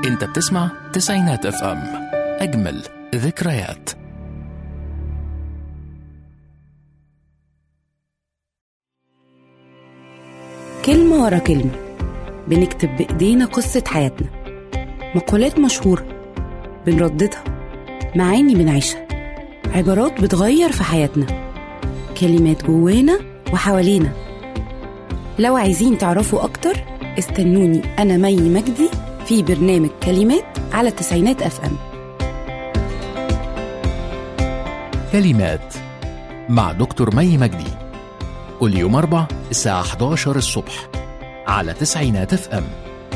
انت بتسمع تسعينات اف ام اجمل ذكريات كلمة ورا كلمة بنكتب بإيدينا قصة حياتنا مقولات مشهورة بنرددها معاني بنعيشها عبارات بتغير في حياتنا كلمات جوانا وحوالينا لو عايزين تعرفوا أكتر استنوني أنا مي مجدي في برنامج كلمات على تسعينات أف أم كلمات مع دكتور مي مجدي كل يوم أربع الساعة 11 الصبح على تسعينات اف ام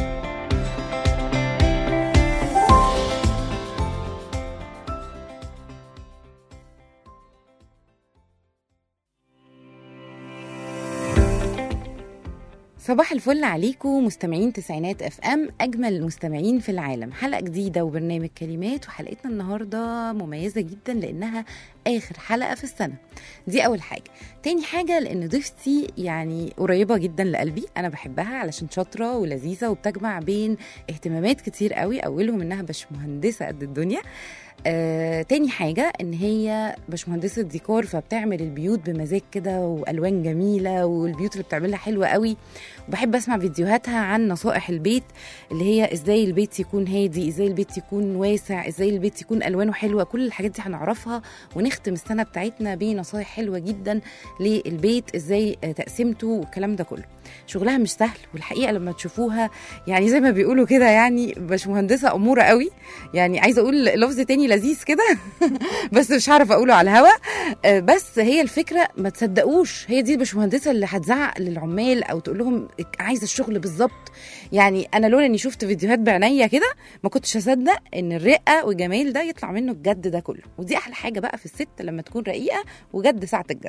صباح الفل عليكم مستمعين تسعينات اف ام اجمل المستمعين في العالم حلقه جديده وبرنامج كلمات وحلقتنا النهارده مميزه جدا لانها اخر حلقه في السنه دي اول حاجه تاني حاجه لان ضيفتي يعني قريبه جدا لقلبي انا بحبها علشان شاطره ولذيذه وبتجمع بين اهتمامات كتير قوي اولهم انها باشمهندسه قد الدنيا آه، تاني حاجة إن هي باشمهندسة ديكور فبتعمل البيوت بمزاج كده وألوان جميلة والبيوت اللي بتعملها حلوة قوي وبحب أسمع فيديوهاتها عن نصائح البيت اللي هي إزاي البيت يكون هادي إزاي البيت يكون واسع إزاي البيت يكون ألوانه حلوة كل الحاجات دي هنعرفها ونختم السنة بتاعتنا بنصائح حلوة جدا للبيت إزاي آه، تقسيمته والكلام ده كله شغلها مش سهل والحقيقة لما تشوفوها يعني زي ما بيقولوا كده يعني باشمهندسة أمورة قوي يعني عايزة أقول لفظ تاني لذيذ كده بس مش هعرف أقوله على الهوا آه، بس هي الفكرة ما تصدقوش هي دي الباشمهندسة اللي هتزعق للعمال أو تقول لهم عايزة الشغل بالظبط يعني أنا لولا إني شفت فيديوهات بعينيا كده ما كنتش أصدق إن الرقة والجمال ده يطلع منه الجد ده كله ودي أحلى حاجة بقى في الست لما تكون رقيقة وجد ساعة الجد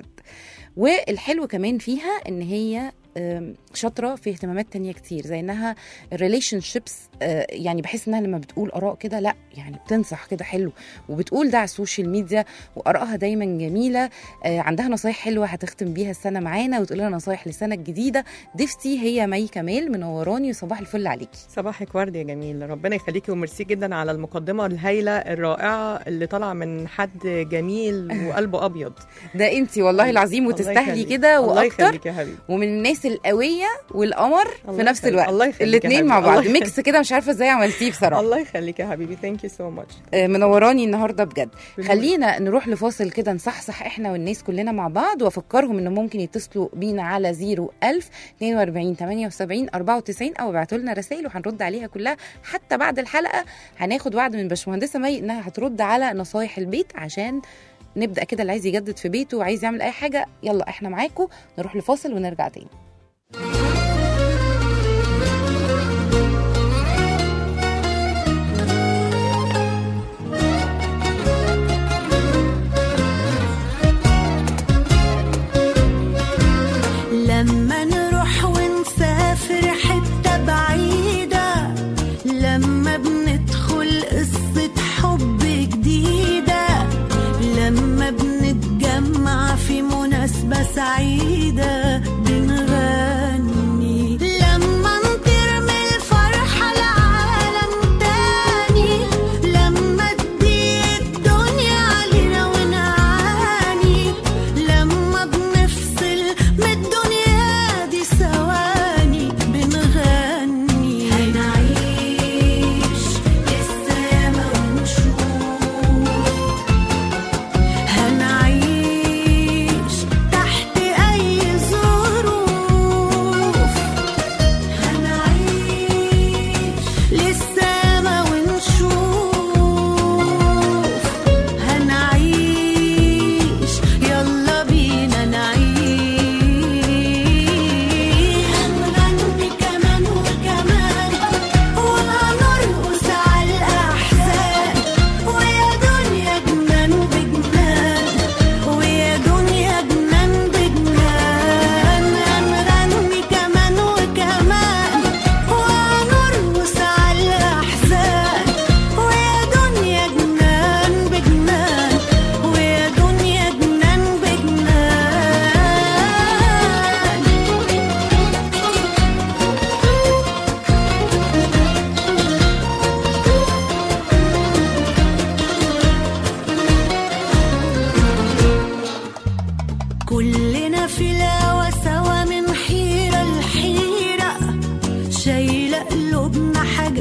والحلو كمان فيها ان هي آم، شاطره في اهتمامات تانية كتير زي انها الريليشن شيبس يعني بحس انها لما بتقول اراء كده لا يعني بتنصح كده حلو وبتقول ده على السوشيال ميديا وارائها دايما جميله آه، عندها نصايح حلوه هتختم بيها السنه معانا وتقول لنا نصايح للسنه الجديده ضيفتي هي مي كمال منوراني وصباح الفل عليكي صباحك ورد يا جميل ربنا يخليكي وميرسي جدا على المقدمه الهايله الرائعه اللي طالعه من حد جميل وقلبه ابيض ده انتي والله العظيم الله وتستاهلي يخليك. كده الله واكتر يخليك يا حبيبي ومن الناس القويه والقمر في الله نفس يخليك. الوقت الله يخليك يا الاثنين مع حبيبي. بعض الله ميكس كده مش عارفه ازاي عملتيه بصراحه الله يخليك يا حبيبي ثانك يو سو ماتش آه، منوراني النهارده بجد بالنور. خلينا نروح لفاصل كده نصحصح احنا والناس كلنا مع بعض وافكرهم انه ممكن يتصلوا بينا على 01000 42 78 94 او ابعتوا لنا رسائل وهنرد عليها كلها حتى بعد الحلقه هناخد وعد من باشمهندسه مي انها هترد على نصايح البيت عشان نبدا كده اللي عايز يجدد في بيته وعايز يعمل اي حاجه يلا احنا معاكم نروح لفاصل ونرجع تاني لما نروح ونسافر حتة بعيدة لما بندخل قصة حب جديدة لما بنتجمع في مناسبة سعيدة بنغني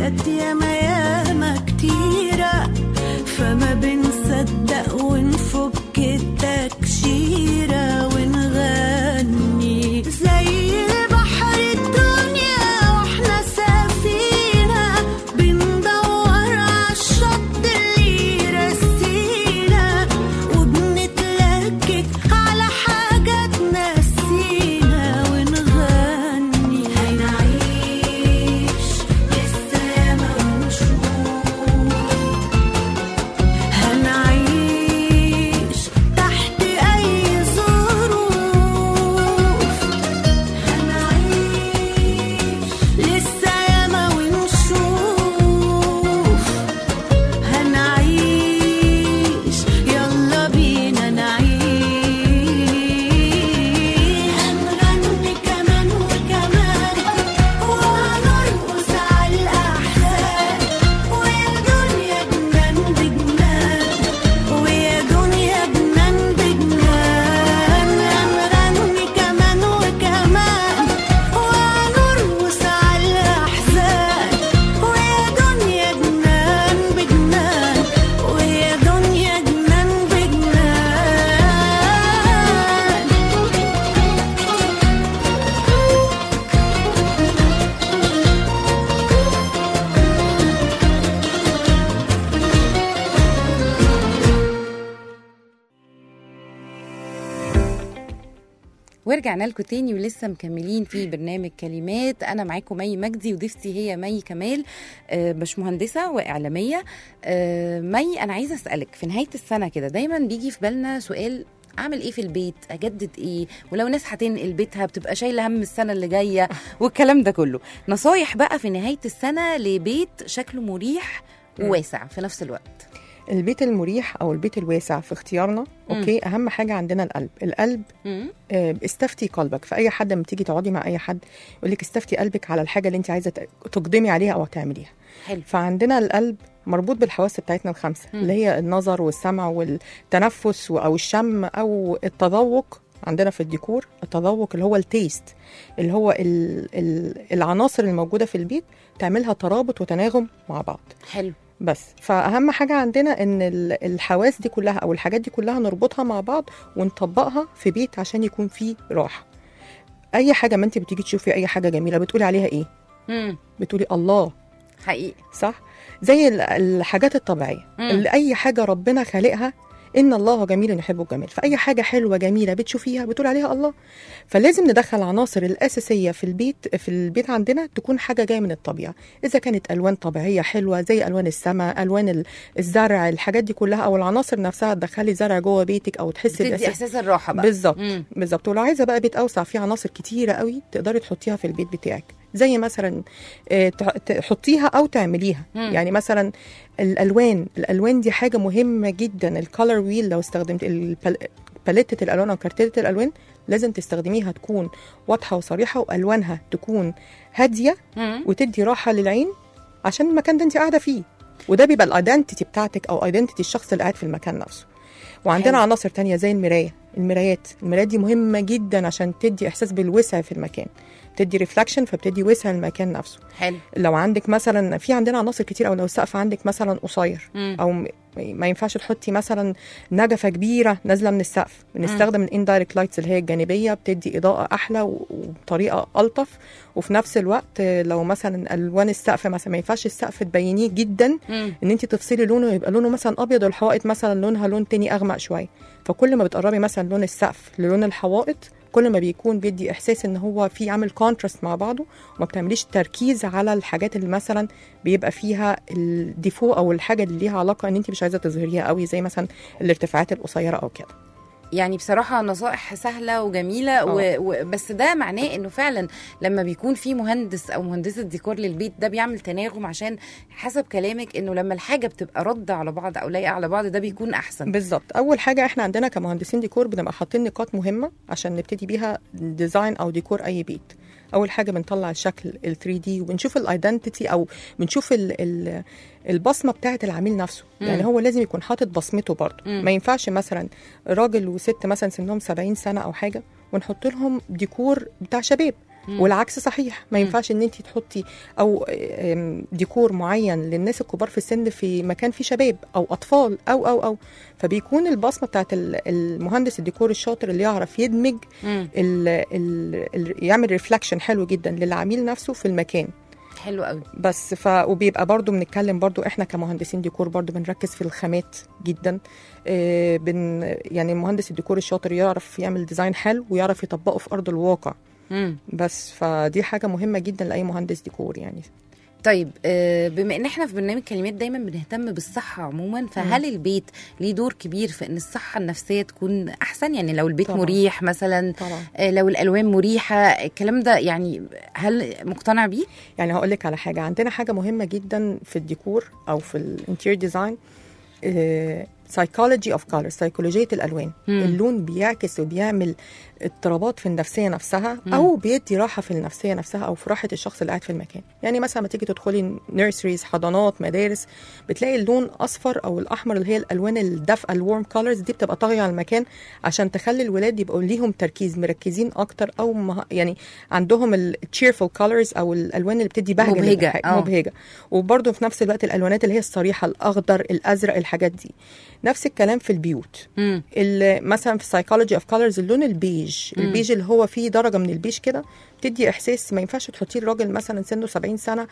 حاجات ياما ياما كتيرة فما بنصدق ونفك التكشيرة ونغني زي بحر الدنيا واحنا سفينة بندور عالشط اللي يرسينا وبنتلكك على حاجات نسينا ونغني هنعيش لسه ياما ونشوف هنعيش تحت أي ظروف هنعيش لسه ياما ونشوف هنعيش يلا بينا نعيش هنغني كمان وكمان وهنرقص على الأحزان ويا دنيا جنان بجنان ويا دنيا جنان بجنان هنغني كمان وكمان وهنرقص على الأحزان ويا دنيا جنان بجنان ويا دنيا جنان بجنان ورجعنا لكم تاني ولسه مكملين في برنامج كلمات انا معاكم مي مجدي وضيفتي هي مي كمال آه، مهندسه واعلاميه آه، مي انا عايزه اسالك في نهايه السنه كده دايما بيجي في بالنا سؤال اعمل ايه في البيت اجدد ايه ولو ناس هتنقل بيتها بتبقى شايله هم السنه اللي جايه والكلام ده كله نصايح بقى في نهايه السنه لبيت شكله مريح وواسع في نفس الوقت البيت المريح او البيت الواسع في اختيارنا اوكي اهم حاجه عندنا القلب القلب مم. آه، استفتي قلبك فاي حد لما تيجي تقعدي مع اي حد يقول لك استفتي قلبك على الحاجه اللي انت عايزه ت- تقدمي عليها او تعمليها حلو فعندنا القلب مربوط بالحواس بتاعتنا الخمسه مم. اللي هي النظر والسمع والتنفس و- او الشم او التذوق عندنا في الديكور التذوق اللي هو التيست اللي هو ال ال العناصر الموجوده في البيت تعملها ترابط وتناغم مع بعض حلو بس فاهم حاجه عندنا ان ال- الحواس دي كلها او الحاجات دي كلها نربطها مع بعض ونطبقها في بيت عشان يكون فيه راحه اي حاجه ما انت بتيجي تشوفي اي حاجه جميله بتقولي عليها ايه مم. بتقولي الله حقيقي صح زي ال- الحاجات الطبيعيه مم. اللي اي حاجه ربنا خالقها ان الله جميل يحب الجمال فاي حاجه حلوه جميله بتشوفيها بتقول عليها الله فلازم ندخل العناصر الاساسيه في البيت في البيت عندنا تكون حاجه جايه من الطبيعه اذا كانت الوان طبيعيه حلوه زي الوان السماء الوان ال- الزرع الحاجات دي كلها او العناصر نفسها تدخلي زرع جوه بيتك او تحسي بتدي بإحساس- احساس الراحه بقى بالظبط مم. بالظبط ولو عايزه بقى بيت اوسع فيه عناصر كتيره قوي تقدري تحطيها في البيت بتاعك زي مثلا آه، تح- تحطيها او تعمليها مم. يعني مثلا الالوان الالوان دي حاجه مهمه جدا الكالر ويل لو استخدمت البال- باليتة الالوان او كارتيلة الالوان لازم تستخدميها تكون واضحه وصريحه والوانها تكون هاديه مم. وتدي راحه للعين عشان المكان ده انت قاعده فيه وده بيبقى الايدنتيتي بتاعتك او ايدنتيتي الشخص اللي قاعد في المكان نفسه وعندنا حلو. عناصر تانية زي المرايه المرايات المرايات دي مهمه جدا عشان تدي احساس بالوسع في المكان بتدي ريفلكشن فبتدي وسع المكان نفسه حلو لو عندك مثلا في عندنا عناصر كتير او لو السقف عندك مثلا قصير مم. او م- ما ينفعش تحطي مثلا نجفه كبيره نازله من السقف بنستخدم الاندايركت لايتس اللي هي الجانبيه بتدي اضاءه احلى و- وبطريقه الطف وفي نفس الوقت لو مثلا الوان السقف مثلا ما ينفعش السقف تبينيه جدا مم. ان انت تفصلي لونه يبقى لونه مثلا ابيض والحوائط مثلا لونها لون تاني اغمق شويه فكل ما بتقربي مثلا لون السقف للون الحوائط كل ما بيكون بيدي احساس ان هو في عامل كونتراست مع بعضه وما بتعمليش تركيز على الحاجات اللي مثلا بيبقى فيها الديفو او الحاجه اللي ليها علاقه ان انت مش عايزه تظهريها قوي زي مثلا الارتفاعات القصيره او كده يعني بصراحة نصائح سهلة وجميلة و... آه. و... بس ده معناه انه فعلا لما بيكون في مهندس او مهندسة ديكور للبيت ده بيعمل تناغم عشان حسب كلامك انه لما الحاجة بتبقى ردة على بعض او لايقة على بعض ده بيكون احسن بالظبط اول حاجه احنا عندنا كمهندسين ديكور بنبقى حاطين نقاط مهمه عشان نبتدي بيها ديزاين او ديكور اي بيت اول حاجه بنطلع الشكل ال 3 دي وبنشوف الايدنتيتي او بنشوف ال ال البصمه بتاعه العميل نفسه مم. يعني هو لازم يكون حاطط بصمته برضه مم. ما ينفعش مثلا راجل وست مثلا سنهم 70 سنه او حاجه ونحط لهم ديكور بتاع شباب مم. والعكس صحيح ما ينفعش ان انت تحطي او آم، ديكور معين للناس الكبار في السن في مكان فيه شباب او اطفال او او او فبيكون البصمه بتاعت ال- المهندس الديكور الشاطر اللي يعرف يدمج مم. ال ال ال يعمل ريفلكشن حلو جدا للعميل نفسه في المكان حلو قوي بس ف وبيبقى برضو بنتكلم برضو احنا كمهندسين ديكور برضو بنركز في الخامات جدا آه، بن يعني مهندس الديكور الشاطر يعرف يعمل ديزاين حلو ويعرف يطبقه في ارض الواقع مم. بس فدي حاجه مهمه جدا لاي مهندس ديكور يعني طيب آه، بما ان احنا في برنامج كلمات دايما بنهتم بالصحه عموما فهل البيت ليه دور كبير في ان الصحه النفسيه تكون احسن يعني لو البيت طبعاً. مريح مثلا طبعا آه، لو الالوان مريحه الكلام ده يعني هل مقتنع بيه يعني هقول لك على حاجه عندنا حاجه مهمه جدا في الديكور او في الانتيريور ديزاين سايكولوجي اوف كولر سيكولوجيه الالوان مم. اللون بيعكس وبيعمل اضطرابات في النفسيه نفسها او بيدي راحه في النفسيه نفسها او في راحه الشخص اللي قاعد في المكان يعني مثلا لما تيجي تدخلي نيرسريز حضانات مدارس بتلاقي اللون اصفر او الاحمر اللي هي الالوان الدافئه الورم كولرز دي بتبقى طاغيه على المكان عشان تخلي الولاد يبقوا ليهم تركيز مركزين اكتر او مه... يعني عندهم التشيرفul كولرز او الالوان اللي بتدي بهجه مبهجة، للحاجة- آه. مبهجه وبرده في نفس الوقت الالوانات اللي هي الصريحه الاخضر الازرق الحاجات دي نفس الكلام في البيوت مم. ال- مثلا في سايكولوجي اوف كولرز اللون البيج البيج اللي هو فيه درجه من البيج كده بتدي احساس ما ينفعش تحطيه لراجل مثلا سنه 70 سنه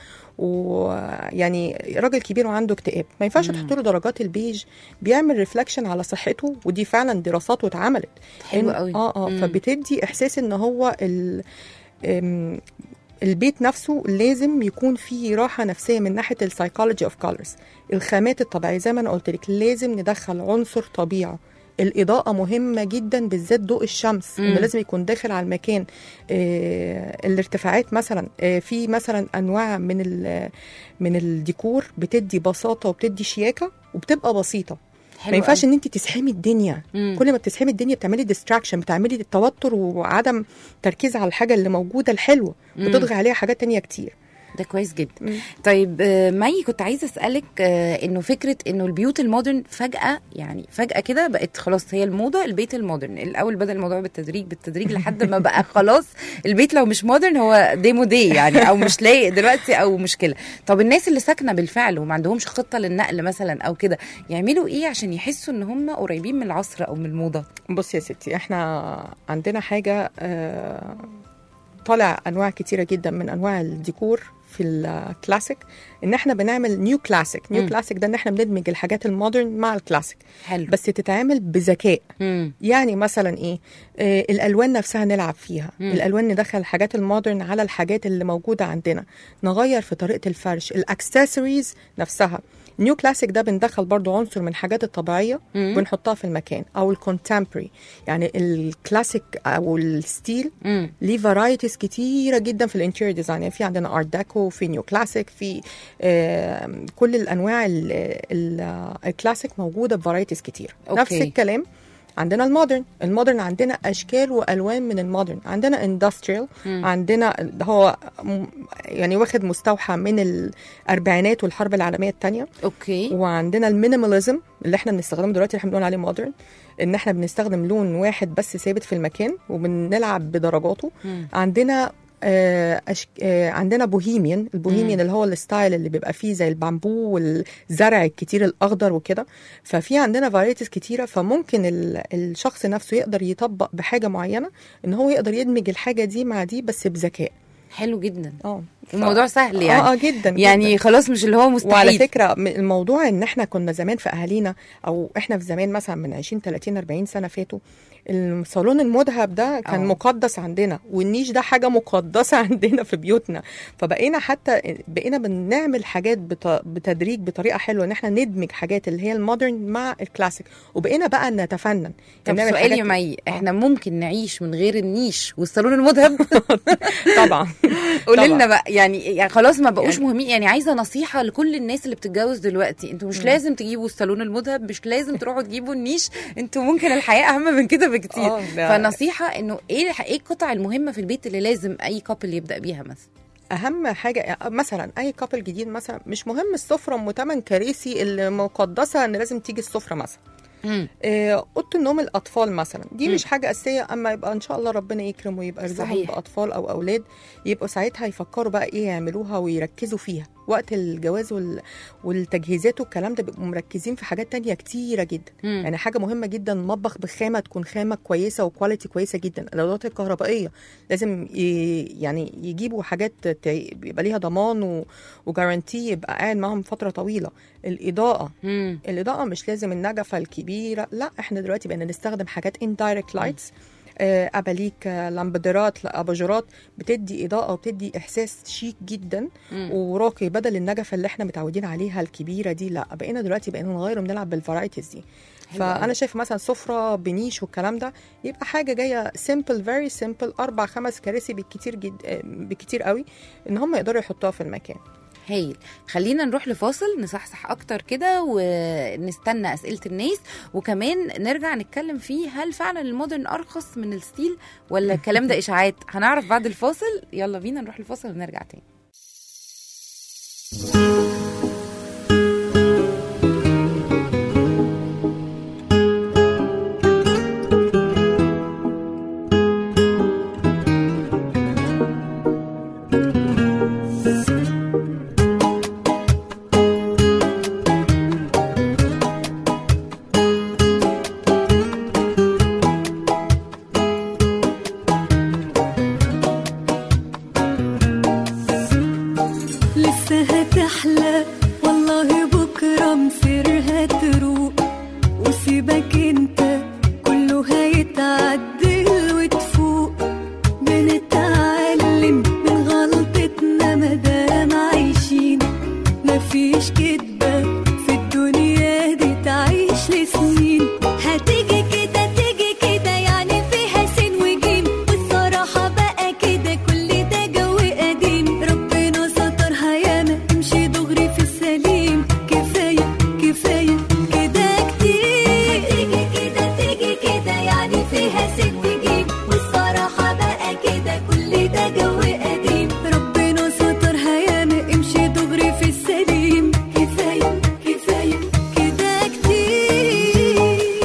ويعني راجل كبير وعنده اكتئاب ما ينفعش تحطي له درجات البيج بيعمل ريفلكشن على صحته ودي فعلا دراسات واتعملت حلو إن- قوي. اه اه مم. فبتدي احساس ان هو ال أم، البيت نفسه لازم يكون فيه راحه نفسيه من ناحيه السايكولوجي اوف كولرز الخامات الطبيعيه زي ما انا قلت لك لازم ندخل عنصر طبيعه الاضاءه مهمه جدا بالذات ضوء الشمس مم. انه لازم يكون داخل على المكان آه الارتفاعات مثلا آه في مثلا انواع من ال- من الديكور بتدي بساطه وبتدي شياكه وبتبقى بسيطه حلو ما ينفعش قوي. ان انت تسحمي الدنيا مم. كل ما بتسحمي الدنيا بتعملي ديستراكشن بتعملي التوتر وعدم تركيز على الحاجه اللي موجوده الحلوه مم. بتضغي عليها حاجات تانية كتير ده كويس جدا مم. طيب آه، مي كنت عايزه اسالك آه، انه فكره انه البيوت المودرن فجاه يعني فجاه كده بقت خلاص هي الموضه البيت المودرن الاول بدا الموضوع بالتدريج بالتدريج لحد ما بقى خلاص البيت لو مش مودرن هو ديمو دي يعني او مش لايق دلوقتي او مشكله طب الناس اللي ساكنه بالفعل وما عندهمش خطه للنقل مثلا او كده يعملوا ايه عشان يحسوا ان هم قريبين من العصر او من الموضه بصي يا ستي احنا عندنا حاجه آه، طالع انواع كتيره جدا من انواع الديكور في الكلاسيك ان احنا بنعمل نيو كلاسيك نيو مم. كلاسيك ده ان احنا بندمج الحاجات المودرن مع الكلاسيك حلو بس تتعامل بذكاء مم. يعني مثلا ايه آه الالوان نفسها نلعب فيها مم. الالوان ندخل الحاجات المودرن على الحاجات اللي موجوده عندنا نغير في طريقه الفرش الاكسسوارز نفسها نيو كلاسيك ده بندخل برضو عنصر من الحاجات الطبيعيه مم. ونحطها في المكان او الكونتمبري يعني الكلاسيك او الستيل مم. ليه فرايتيز كتيره جدا في الانتيريور ديزاين يعني في عندنا ارت ديكو في نيو كلاسيك في آه كل الانواع ال- ال- الكلاسيك موجوده بفرايتيز كتير أوكي. نفس الكلام عندنا المودرن المودرن عندنا اشكال والوان من المودرن عندنا اندستريال عندنا اللي هو م- يعني واخد مستوحى من الاربعينات والحرب العالميه الثانيه اوكي وعندنا المينيماليزم اللي احنا بنستخدمه دلوقتي اللي احنا بنقول عليه مودرن ان احنا بنستخدم لون واحد بس ثابت في المكان وبنلعب بدرجاته مم. عندنا آه أشك... آه عندنا بوهيميان البوهيميان مم. اللي هو الستايل اللي بيبقى فيه زي البامبو والزرع الكتير الاخضر وكده ففي عندنا فرايتيز كتيره فممكن ال... الشخص نفسه يقدر يطبق بحاجه معينه ان هو يقدر يدمج الحاجه دي مع دي بس بذكاء حلو جدا اه ف- الموضوع سهل يعني اه اه جدا يعني جداً. خلاص مش اللي هو مستحيل وعلى فكره م- الموضوع ان احنا كنا زمان في اهالينا او احنا في زمان مثلا من 20 30 40 سنه فاتوا الصالون المذهب ده كان أه. مقدس عندنا والنيش ده حاجه مقدسه عندنا في بيوتنا فبقينا حتى بقينا بنعمل حاجات بت- بتدريج بطريقه حلوه ان احنا ندمج حاجات اللي هي المودرن مع الكلاسيك وبقينا بقى نتفنن طب نعمل سؤال حاجات- يا مي احنا ممكن نعيش من غير النيش والصالون المذهب طبعا قولي طبعاً. لنا بقى يعني, يعني خلاص ما بقوش يعني- مهمين يعني عايزه نصيحه لكل الناس اللي بتتجوز دلوقتي انتوا مش لازم تجيبوا الصالون المذهب مش لازم تروحوا تجيبوا النيش انتوا ممكن الحياه اهم من كده بكتير آه، لا. فنصيحه انه ايه الح- ايه القطع المهمه في البيت اللي لازم اي كابل يبدا بيها مثلا اهم حاجه مثلا اي كابل جديد مثلا مش مهم السفره ام 8 كراسي اللي مقدسه ان لازم تيجي السفره مثلا مم. آه، اوضه النوم الاطفال مثلا دي مم. مش حاجه اساسيه اما يبقى ان شاء الله ربنا يكرم ويبقى رزقهم صحيح. باطفال او اولاد يبقوا ساعتها يفكروا بقى ايه يعملوها ويركزوا فيها وقت الجواز وال... والتجهيزات والكلام ده بيبقوا مركزين في حاجات تانية كتيره جدا مم. يعني حاجه مهمه جدا مطبخ بخامه تكون خامه كويسه وكواليتي كويسه جدا الادوات الكهربائيه لازم ي... يعني يجيبوا حاجات تع- بيبقى ليها ضمان و... وجارانتي يبقى قاعد معاهم فتره طويله الاضاءه مم. الاضاءه مش لازم النجفه الكبيره لا احنا دلوقتي بقينا نستخدم حاجات اندايركت لايتس اباليك آه، لامبدرات لا، اباجورات بتدي اضاءه وبتدي احساس شيك جدا مم. وراقي بدل النجفه اللي احنا متعودين عليها الكبيره دي لا بقينا دلوقتي بقينا نغير ونلعب بالفرايتيز دي حلو فانا أوي. شايفه مثلا سفره بنيش والكلام ده يبقى حاجه جايه سيمبل فيري سيمبل اربع خمس كراسي بالكتير جد آه، بالكتير قوي ان هم يقدروا يحطوها في المكان هايل خلينا نروح لفاصل نصحصح اكتر كده ونستنى اسئله الناس وكمان نرجع نتكلم فيه هل فعلا المودرن ارخص من الستيل ولا الكلام ده اشاعات هنعرف بعد الفاصل يلا بينا نروح الفاصل ونرجع تاني لسه هتحلى والله بكرة مصيرها تروق وسيبك انت كله هيتعدل وتفوق بنتعلم من غلطتنا مادام عايشين مفيش كدبة في الدنيا دي تعيش لسنين هتيجي كده تيجي كده يعني فيها سين وجيم والصراحة بقى كده كل ده جو قديم ربنا سترها ياما امشي دغري في السليم كفاية كفاية كده كتير هتيجي كده تيجي كده يعني فيها سين وجيم والصراحة بقى كده كل ده جو قديم ربنا سترها ياما امشي دغري في السليم كفاية كفاية كده كتير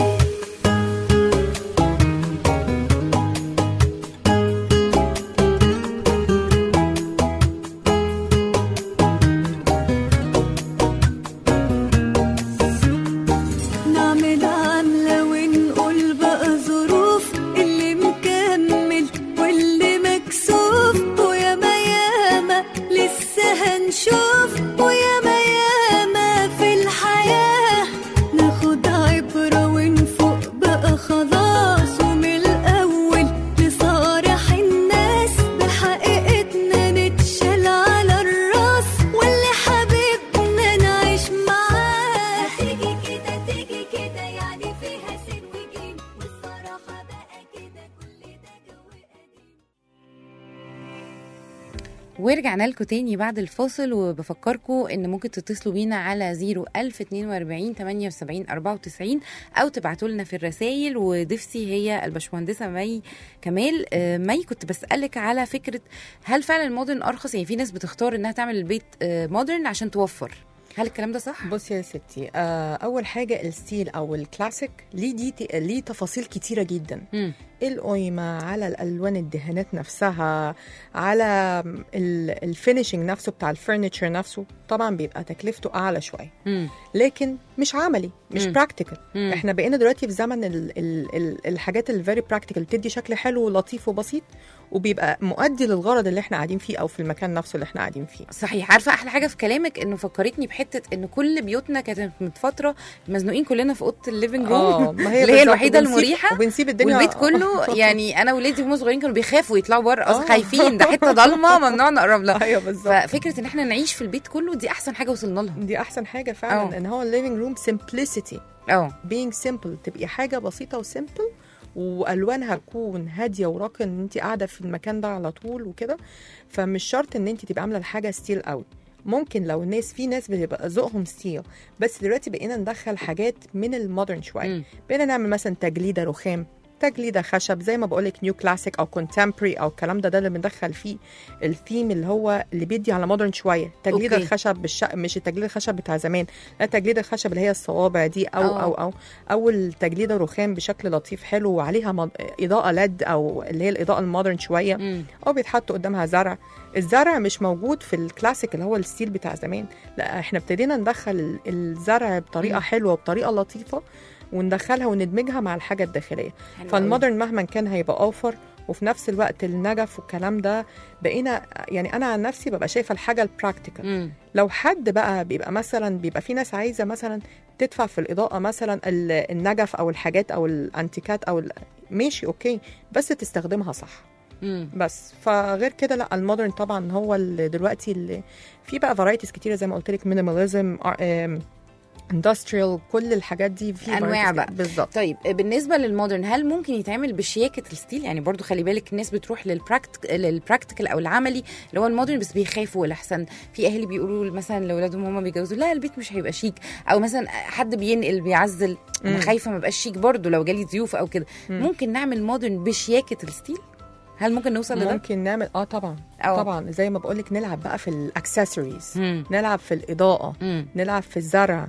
نعمل عاملة ونقول بقى ظروف اللي مكمل واللي مكسوف وياما ياما لسه هنشوف وياما ياما في الحياة ناخد عبرة ونفوق بقى خلاص ومن الأول نصارح الناس بحقيقتنا نتشال على الراس واللي حبيبنا نعيش معاه هتيجي كده تيجي كده يعني فيها سين وجيم والصراحة بقى كده كل ده جو قديم ورجعنا لكم تاني بعد الفاصل وبفكركم ان ممكن تتصلوا بينا على 01042 78 94 او تبعتوا لنا في الرسائل وضيفتي هي الباشمهندسه مي كمال آه، مي كنت بسالك على فكره هل فعلا المودرن ارخص يعني في ناس بتختار انها تعمل البيت آه، مودرن عشان توفر هل الكلام ده صح؟ بصي يا ستي آه اول حاجه الستيل او الكلاسيك ليه دي ليه تفاصيل كتيره جدا مم. القيمة على الألوان الدهانات نفسها على الفينيشنج نفسه بتاع الفرنتشر نفسه طبعا بيبقى تكلفته أعلى شوية مم. لكن مش عملي مش مم. براكتيكال مم. احنا بقينا دلوقتي في زمن ال ال ال الحاجات الفيري براكتيكال بتدي شكل حلو ولطيف وبسيط وبيبقى مؤدي للغرض اللي احنا قاعدين فيه او في المكان نفسه اللي احنا قاعدين فيه صحيح عارفه احلى حاجه في كلامك انه فكرتني بحته ان كل بيوتنا كانت من فتره مزنوقين كلنا في اوضه الليفنج روم ما هي اللي هي بالظبط. الوحيده وبنسيب- المريحه وبنسيب الدنيا والبيت كله يعني انا ولادي وهم صغيرين كانوا بيخافوا يطلعوا بره اصلا آه. خايفين ده حته ضلمه ممنوع نقرب لها ايوه بالظبط ففكره ان احنا نعيش في البيت كله دي احسن حاجه وصلنا لها دي احسن حاجه فعلا آه. ان هو الليفنج روم simplicity اه being simple تبقي حاجه بسيطه وسيمبل والوانها تكون هاديه وراقيه ان انت قاعده في المكان ده على طول وكده فمش شرط ان انت تبقى عامله الحاجه ستيل قوي ممكن لو الناس في ناس بتبقى ذوقهم ستيل بس دلوقتي بقينا ندخل حاجات من المودرن شويه مم. بقينا نعمل مثلا تجليده رخام تجليده خشب زي ما بقول لك نيو كلاسيك او كونتمبري او الكلام ده ده اللي بندخل فيه الثيم اللي هو اللي بيدي على مودرن شويه تجليد أوكي. الخشب بالش... مش التجليد الخشب بتاع زمان لا تجليد الخشب اللي هي الصوابع دي او آه. او او او التجليده رخام بشكل لطيف حلو وعليها مض... اضاءه لed او اللي هي الاضاءه المودرن شويه مم. او بيتحط قدامها زرع الزرع مش موجود في الكلاسيك اللي هو الستيل بتاع زمان لا احنا ابتدينا ندخل ال- الزرع بطريقه مم. حلوه وبطريقه لطيفه وندخلها وندمجها مع الحاجه الداخليه حلو فالمودرن مهما كان هيبقى اوفر وفي نفس الوقت النجف والكلام ده بقينا يعني انا عن نفسي ببقى شايفه الحاجه البراكتيكال قوي. مم. لو حد بقى بيبقى مثلا بيبقى في ناس عايزه مثلا تدفع في الاضاءه مثلا ال- النجف او الحاجات او الانتيكات او ال- ماشي اوكي بس تستخدمها صح مم. بس فغير كده لا المودرن طبعا هو اللي دلوقتي اللي في بقى فرايتيز كتيره زي ما قلت لك مينيماليزم اندستريال كل الحاجات دي في أنواع varieties بقى. بالظبط طيب بالنسبه للمودرن هل ممكن يتعمل بشياكه الستيل يعني برضو خلي بالك الناس بتروح للبراكتيك للبراكتيكال او العملي اللي هو المودرن بس بيخافوا الاحسن في اهالي بيقولوا مثلا لاولادهم هم بيجوزوا لا البيت مش هيبقى شيك او مثلا حد بينقل بيعزل انا مم. خايفه ما يبقاش شيك برضو لو جالي ضيوف او كده مم. ممكن نعمل مودرن بشياكه الستيل هل ممكن نوصل لده ممكن نعمل اه طبعا أو. طبعا زي ما بقول لك نلعب بقى في الاكسسوارز مم. نلعب في الاضاءه مم. نلعب في الزرع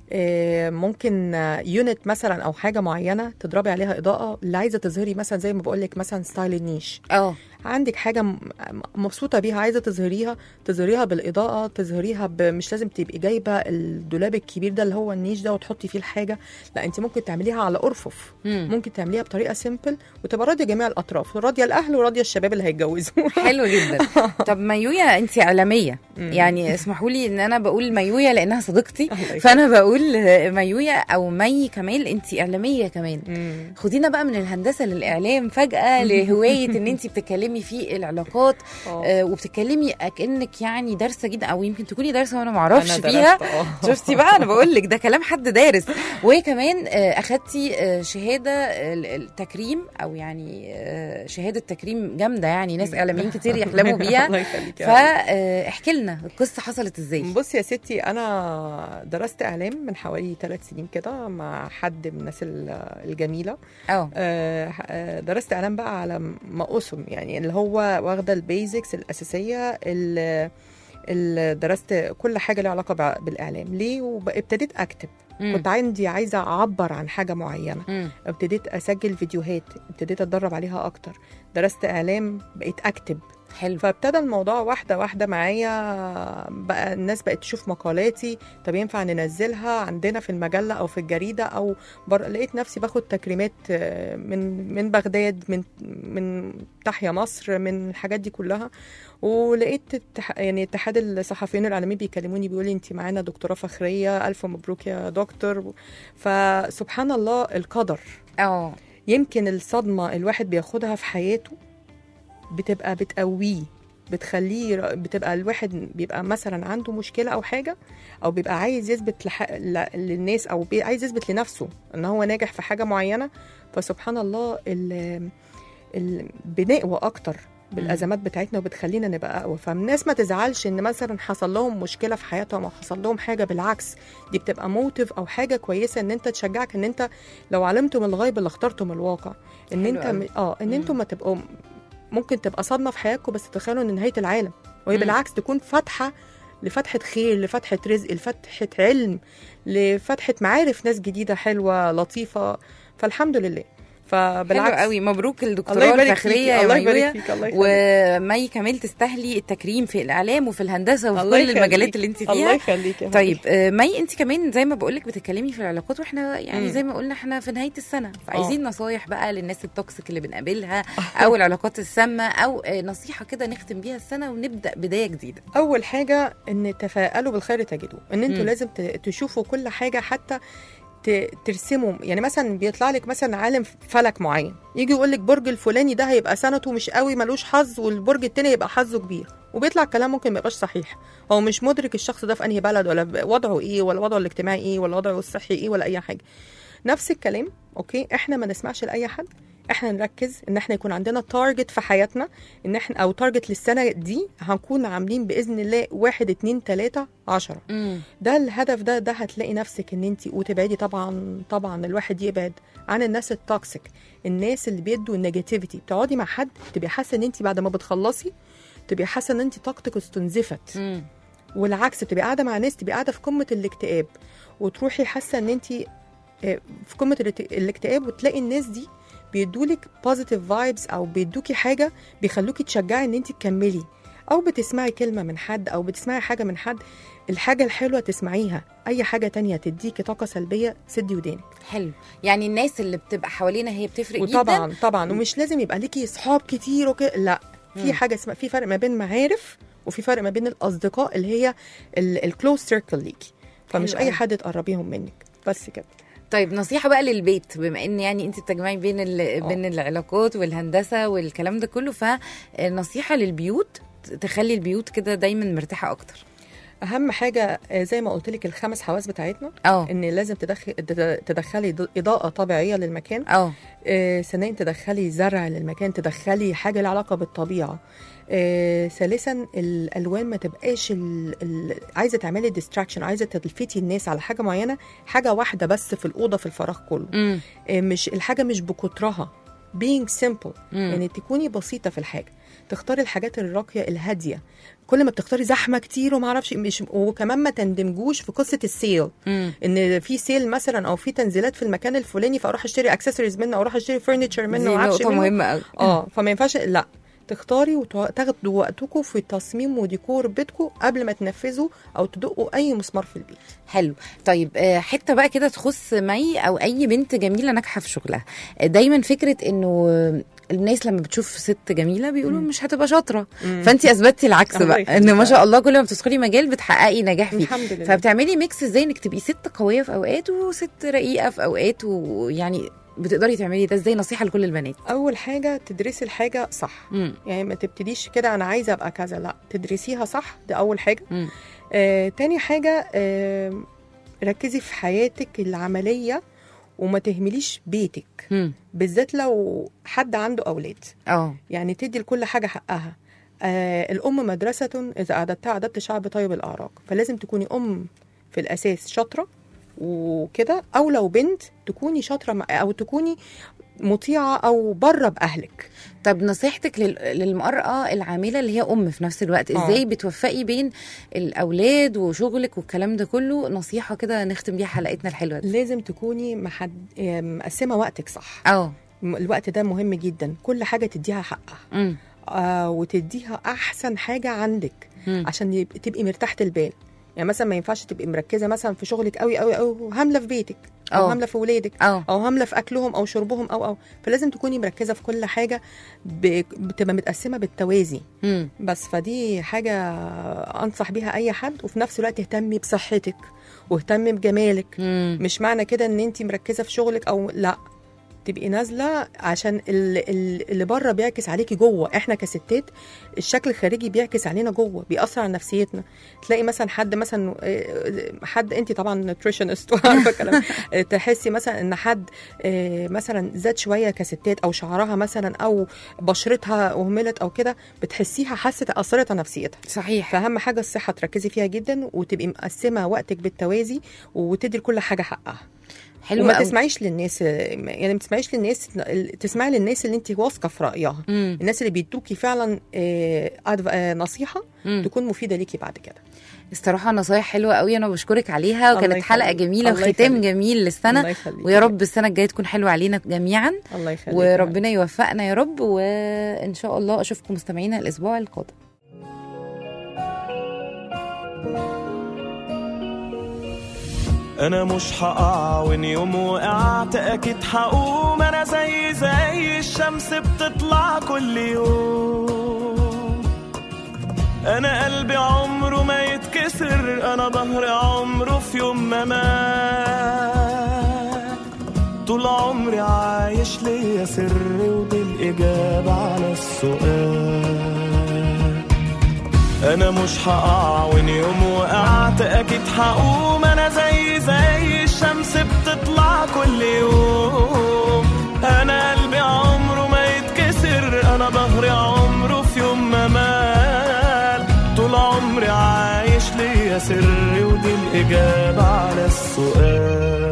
آه، ممكن يونت مثلا او حاجه معينه تضربي عليها اضاءه اللي عايزه تظهري مثلا زي ما بقول لك مثلا ستايل النيش اه عندك حاجه م- مبسوطه بيها عايزه تظهريها تظهريها بالاضاءه تظهريها ب... مش لازم تبقي جايبه الدولاب الكبير ده اللي هو النيش ده وتحطي فيه الحاجه لا انت ممكن تعمليها على ارفف مم. ممكن تعمليها بطريقه سيمبل وتبقى راضيه جميع الاطراف راضيه الاهل وراضيه الشباب اللي هيتجوزوا حلو جدا طب مايويا انت اعلاميه مم. يعني اسمحوا لي ان انا بقول مايويا لانها صديقتي الله يخليك. فانا بقول مايويا او مي كمال انت اعلاميه كمان مم. خدينا بقى من الهندسه للاعلام فجاه لهوايه ان انت بتتكلمي في العلاقات آه. آه وبتتكلمي كانك يعني دارسه جدا او يمكن تكوني دارسه وانا ما اعرفش أنا فيها درست، آه. شفتي بقى انا بقول لك ده كلام حد دارس وهي كمان آه، اخدتي آه، شهاده ال- التكريم او يعني آه، شهاده تكريم جامده يعني ناس اعلاميين كتير يحلموا بيها الله يخليك يا رب. فاحكي لنا القصه حصلت ازاي بصي يا ستي انا درست اعلام من حوالي ثلاث سنين كده مع حد من الناس ال- الجميله اه آه، آه، درست اعلام بقى على ما اسم يعني اللي هو واخده البيزكس الاساسيه اللي اللي درست كل حاجه لها علاقه بع- بالاعلام ليه وابتديت اكتب مم. كنت عندي عايزه اعبر عن حاجه معينه مم. ابتديت اسجل فيديوهات ابتديت اتدرب عليها اكتر درست اعلام بقيت اكتب حلو فابتدى الموضوع واحدة واحدة معايا بقى الناس بقت تشوف مقالاتي طب ينفع ننزلها عندنا في المجلة أو في الجريدة أو بر... لقيت نفسي باخد تكريمات آه، من من بغداد من من تحيا مصر من الحاجات دي كلها ولقيت اتح... يعني اتحاد الصحفيين العالميين بيكلموني بيقولي انت معانا دكتوراه فخرية ألف مبروك يا دكتور فسبحان الله القدر اه يمكن الصدمة الواحد بياخدها في حياته بتبقى بتقويه بتخليه بتبقى الواحد بيبقى مثلا عنده مشكلة أو حاجة أو بيبقى عايز يثبت لح... ل- للناس أو بي... عايز يثبت لنفسه إن هو ناجح في حاجة معينة فسبحان الله ال... ال... بنقوى أكتر بالازمات بتاعتنا وبتخلينا نبقى اقوى فالناس ما تزعلش ان مثلا حصل لهم مشكله في حياتهم او حصل لهم حاجه بالعكس دي بتبقى موتيف او حاجه كويسه ان انت تشجعك ان انت لو علمتم الغيب اللي اخترتم الواقع ان حلو انت أوي. اه ان مم. انتم ما تبقوا ممكن تبقى صدمه في حياتكم بس تتخيلوا ان نهايه العالم وهي مم. بالعكس تكون فتحه لفتحه خير لفتحه رزق لفتحه علم لفتحه معارف ناس جديده حلوه لطيفه فالحمد لله فبالعكس حلو قوي مبروك الله الدكتوراه يبارك الفخريه فيك يا الله ميويا يبارك فيك الله يخليك ومي كمال تستاهلي التكريم في الاعلام وفي الهندسه وفي الله كل المجالات يخليك. اللي انت الله فيها يخليك يا طيب حبيبي. آه، مي انت كمان زي ما بقول لك بتتكلمي في العلاقات واحنا يعني مم. زي ما قلنا احنا في نهايه السنه فعايزين نصايح بقى للناس التوكسيك اللي بنقابلها او العلاقات السامه او آه، نصيحه كده نختم بيها السنه ونبدا بدايه جديده اول حاجه ان تفاءلوا بالخير تجدوه ان انتوا مم. لازم ت- تشوفوا كل حاجه حتى ت- ترسموا يعني مثلا بيطلع لك مثلا عالم فلك معين يجي يقول لك برج الفلاني ده هيبقى سنته مش قوي ملوش حظ والبرج التاني يبقى حظه كبير وبيطلع كلام ممكن ما يبقاش صحيح هو مش مدرك الشخص ده في انهي بلد ولا ب- وضعه ايه ولا وضعه الاجتماعي ايه ولا وضعه الصحي ايه ولا اي حاجه نفس الكلام اوكي احنا ما نسمعش لاي حد احنا نركز ان احنا يكون عندنا تارجت في حياتنا ان احنا او تارجت للسنه دي هنكون عاملين باذن الله واحد اتنين تلاته عشرة مم. ده الهدف ده ده هتلاقي نفسك ان انت وتبعدي طبعا طبعا الواحد يبعد عن الناس التوكسيك الناس اللي بيدوا النيجاتيفيتي بتقعدي مع حد تبقي حاسه ان انت بعد ما بتخلصي تبقي حاسه ان انت طاقتك استنزفت مم. والعكس بتبقي قاعده مع ناس تبقي قاعده في قمه الاكتئاب وتروحي حاسه ان انت في قمه الاكت- الاكتئاب وتلاقي الناس دي بيدولك بوزيتيف فايبس او بيدوكي حاجه بيخلوكي تشجعي ان انت تكملي او بتسمعي كلمه من حد او بتسمعي حاجه من حد الحاجه الحلوه تسمعيها اي حاجه تانية تديكي طاقه سلبيه سدي ودانك حلو يعني الناس اللي بتبقى حوالينا هي بتفرق جدا وطبعا طبعا ومش لازم يبقى ليكي صحاب كتير وكده لا مم. في حاجه اسمها في فرق ما بين معارف وفي فرق ما بين الاصدقاء اللي هي الكلوز سيركل ليكي فمش حلو اي أوي. حد تقربيهم منك بس كده طيب نصيحة بقى للبيت بما ان يعني انت بتجمعي بين ال... بين العلاقات والهندسة والكلام ده كله فنصيحة للبيوت تخلي البيوت كده دايما مرتاحة اكتر اهم حاجه آه، زي ما قلت لك الخمس حواس بتاعتنا اه ان لازم تدخل تد- تدخلي ض- اضاءه طبيعيه للمكان اه آه، ثانيا تدخلي زرع للمكان تدخلي حاجه لها علاقه بالطبيعه آه، ثالثا الالوان ما تبقاش ال... ال... عايزه تعملي ديستراكشن عايزه تلفتي الناس على حاجه معينه حاجه واحده بس في الاوضه في الفراغ كله امم آه، مش الحاجه مش بكترها being simple مم. يعني تكوني بسيطه في الحاجه تختاري الحاجات الراقيه الهاديه كل ما بتختاري زحمه كتير وما اعرفش مش وكمان ما تندمجوش في قصه السيل امم ان في سيل مثلا او في تنزيلات في المكان الفلاني فاروح اشتري اكسسوارز منه او اروح اشتري فرنتشر منه دي وعفش نقطة منه مهمة قوي اه فما ينفعش لا تختاري وتاخدوا وقتكم في تصميم وديكور بيتكم قبل ما تنفذوا او تدقوا اي مسمار في البيت حلو طيب آه، حته بقى كده تخص مي او اي بنت جميله ناجحه في شغلها آه، دايما فكره انه آه، الناس لما بتشوف ست جميله بيقولوا مش هتبقى شاطره فانت اثبتي العكس الله بقى يخليك. ان ما شاء الله كل ما بتدخلي مجال بتحققي نجاح فيه الحمد لله فبتعملي ميكس ازاي انك تبقي ست قويه في اوقات وست رقيقه في اوقات ويعني بتقدري تعملي ده ازاي نصيحه لكل البنات اول حاجه تدرسي الحاجه صح امم يعني ما تبتديش كده انا عايزه ابقى كذا لا تدرسيها صح ده اول حاجه امم آه، تاني حاجة آه، ركزي في حياتك العملية وما تهمليش بيتك امم بالذات لو حد عنده أولاد اه يعني تدي لكل حاجة حقها آه الأم مدرسة إذا أعددتها أعددت شعب طيب الأعراق فلازم تكوني أم في الأساس شاطرة وكده أو لو بنت تكوني شاطرة مع- أو تكوني مطيعة أو بره بأهلك طب نصيحتك لل- للمرأة العاملة اللي هي أم في نفس الوقت آه. إزاي بتوفقي بين الأولاد وشغلك والكلام ده كله نصيحة كده نختم بيها حلقتنا الحلوة دي لازم تكوني محد... آه، مقسمة وقتك صح اه الوقت ده مهم جدا كل حاجة تديها حقها أمم، آه وتديها احسن حاجه عندك أمم. عشان يبقى تبقي مرتاحه البال يعني مثلا ما ينفعش تبقي مركزه مثلا في شغلك قوي قوي قوي وهامله في بيتك او أه. هامله في ولادك اه او هامله في اكلهم او شربهم او او فلازم تكوني مركزه في كل حاجه ب- بتبقى متقسمه بالتوازي أمم، بس فدي حاجه انصح بيها اي حد وفي نفس الوقت اهتمي بصحتك واهتمي بجمالك أمم. مش معنى كده ان انت مركزه في شغلك او لا تبقي نازله عشان ال- ال- اللي بره بيعكس عليكي جوه احنا كستات الشكل الخارجي بيعكس علينا جوه بيأثر على نفسيتنا تلاقي مثلا حد مثلا آه، حد انت طبعا نوتريشنست وعارفه الكلام آه، تحسي مثلا ان حد آه، مثلا زاد شويه كستات او شعرها مثلا او بشرتها اهملت او كده بتحسيها حست اثرت على نفسيتها صحيح فاهم حاجه الصحه تركزي فيها جدا وتبقي مقسمه وقتك بالتوازي وتدي لكل حاجه حقها حلو وما أوي. تسمعيش للناس يعني ما تسمعيش للناس تسمعي للناس اللي انت واثقه في رايها أمم، الناس اللي بيدوكي فعلا آه، أدف- آه، نصيحه أمم. تكون مفيده ليكي بعد كده الصراحة نصايح حلوة قوي أنا بشكرك عليها الله وكانت حلقة يخليك. جميلة الله وختام يخليك. جميل الله للسنة يخليك ويا رب السنة الجاية تكون حلوة علينا جميعا الله يخليك وربنا يوفقنا يا رب وإن شاء الله أشوفكم مستمعينا الأسبوع القادم انا مش هقع وان يوم وقعت اكيد هقوم انا زي زي الشمس بتطلع كل يوم انا قلبي عمره ما يتكسر انا ظهري عمره في يوم ما مات طول عمري عايش ليا سر ودي الاجابه على السؤال انا مش هقع وان يوم وقعت اكيد هقوم انا زي زي الشمس بتطلع كل يوم انا قلبي عمره يا سري ودي الإجابة على السؤال